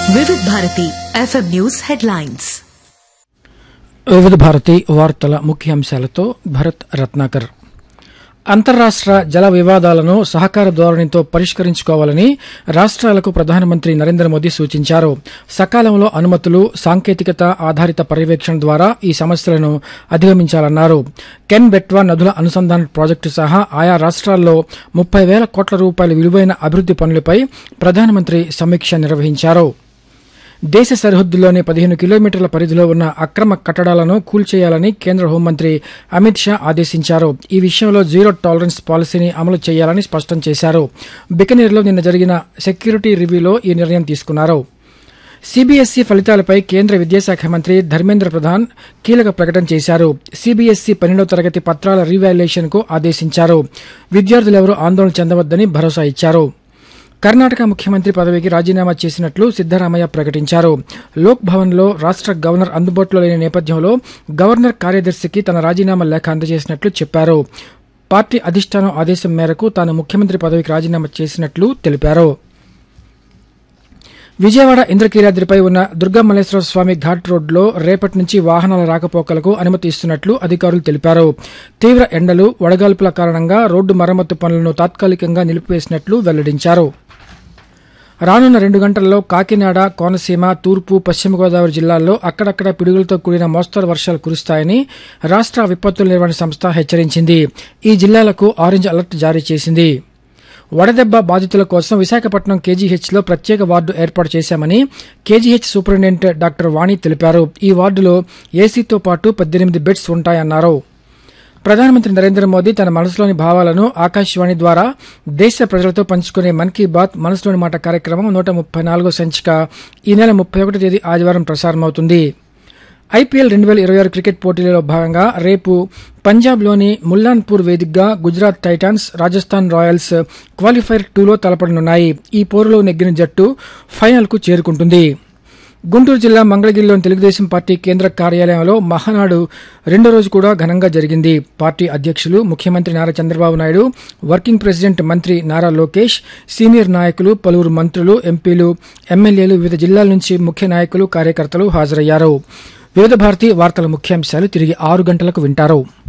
వివిధ Bharati FM news headlines వివిధ భారతి వార్తల ముఖ్యాంశాలతో భరత్ రత్నాకర్ అంతర్రాష్ట్ర జల వివాదాలను సహకార ధోరణితో పరిష్కరించుకోవాలని రాష్ట్రాలకు ప్రధానమంత్రి నరేంద్ర మోదీ సూచించారు సకాలంలో అనుమతులు సాంకేతికత ఆధారిత పర్యవేక్షణ ద్వారా ఈ సమస్యలను అధిగమించాలన్నారు కెన్ బెట్వా నదుల అనుసంధాన ప్రాజెక్టు సహా ఆయా రాష్ట్రాల్లో ముప్పై వేల కోట్ల రూపాయల విలువైన అభివృద్ది పనులపై ప్రధానమంత్రి సమీక్ష నిర్వహించారు దేశ సరిహద్దుల్లోని పదిహేను కిలోమీటర్ల పరిధిలో ఉన్న అక్రమ కట్టడాలను కూల్చేయాలని కేంద్ర హోంమంత్రి అమిత్ షా ఆదేశించారు ఈ విషయంలో జీరో టాలరెన్స్ పాలసీని అమలు చేయాలని స్పష్టం చేశారు బికనీర్లో నిన్న జరిగిన సెక్యూరిటీ రివ్యూలో ఈ నిర్ణయం తీసుకున్నారు సిబిఎస్ఈ ఫలితాలపై కేంద్ర విద్యాశాఖ మంత్రి ధర్మేంద్ర ప్రధాన్ కీలక ప్రకటన చేశారు సిబిఎస్ఈ పన్నెండో తరగతి పత్రాల రీవాల్యుయేషన్ కు ఆదేశించారు విద్యార్థులెవరూ ఆందోళన చెందవద్దని భరోసా ఇచ్చారు కర్ణాటక ముఖ్యమంత్రి పదవికి రాజీనామా చేసినట్లు సిద్దరామయ్య ప్రకటించారు లోక్ భవన్లో రాష్ట్ర గవర్నర్ అందుబాటులో లేని నేపథ్యంలో గవర్నర్ కార్యదర్శికి తన రాజీనామా లేఖ అందజేసినట్లు చెప్పారు పార్టీ అధిష్టానం ఆదేశం మేరకు తాను ముఖ్యమంత్రి పదవికి రాజీనామా చేసినట్లు తెలిపారు విజయవాడ ఇంద్రకీలాద్రిపై ఉన్న దుర్గామల్లేశ్వర స్వామి ఘాట్ రోడ్లో రేపటి నుంచి వాహనాల రాకపోకలకు అనుమతి ఇస్తున్నట్లు అధికారులు తెలిపారు తీవ్ర ఎండలు వడగాల్పుల కారణంగా రోడ్డు మరమ్మతు పనులను తాత్కాలికంగా నిలిపివేసినట్లు వెల్లడించారు రానున్న రెండు గంటల్లో కాకినాడ కోనసీమ తూర్పు పశ్చిమ గోదావరి జిల్లాల్లో అక్కడక్కడ పిడుగులతో కూడిన మోస్తరు వర్షాలు కురుస్తాయని రాష్ట్ర విపత్తుల నిర్వహణ సంస్థ హెచ్చరించింది ఈ జిల్లాలకు ఆరెంజ్ అలర్ట్ జారీ చేసింది వడదెబ్బ బాధితుల కోసం విశాఖపట్నం కేజీహెచ్లో ప్రత్యేక వార్డు ఏర్పాటు చేశామని కేజీహెచ్ సూపరింటెండెంట్ డాక్టర్ వాణి తెలిపారు ఈ వార్డులో ఏసీతో పాటు పద్దెనిమిది బెడ్స్ ఉంటాయన్నారు ప్రధానమంత్రి నరేంద్ర మోదీ తన మనసులోని భావాలను ఆకాశవాణి ద్వారా దేశ ప్రజలతో పంచుకునే మన్ కీ బాత్ మనసులోని మాట కార్యక్రమం నూట ముప్పై నాలుగో సంచిక ఈ నెల ముప్పై ఒకటో తేదీ ఆదివారం ప్రసారమవుతుంది ఐపీఎల్ రెండు వేల ఇరవై ఆరు క్రికెట్ పోటీలలో భాగంగా రేపు పంజాబ్లోని ముల్లాన్పూర్ వేదికగా Gujarat Titans Rajasthan Royals qualifier టూలో తలపడనున్నాయి ఈ పోరులో నెగ్గిన జట్టు ఫైనల్కు చేరుకుంటుంది గుంటూరు జిల్లా మంగళగిరిలోని తెలుగుదేశం పార్టీ కేంద్ర కార్యాలయంలో మహానాడు రెండో రోజు కూడా ఘనంగా జరిగింది పార్టీ అధ్యక్షులు ముఖ్యమంత్రి నారా చంద్రబాబు నాయుడు వర్కింగ్ ప్రెసిడెంట్ మంత్రి నారా లోకేష్ సీనియర్ నాయకులు పలువురు మంత్రులు ఎంపీలు ఎమ్మెల్యేలు వివిధ జిల్లాల నుంచి ముఖ్య నాయకులు కార్యకర్తలు హాజరయ్యారు వివిధ భారతి వార్తల ముఖ్యాంశాలు తిరిగి ఆరు గంటలకు వింటారు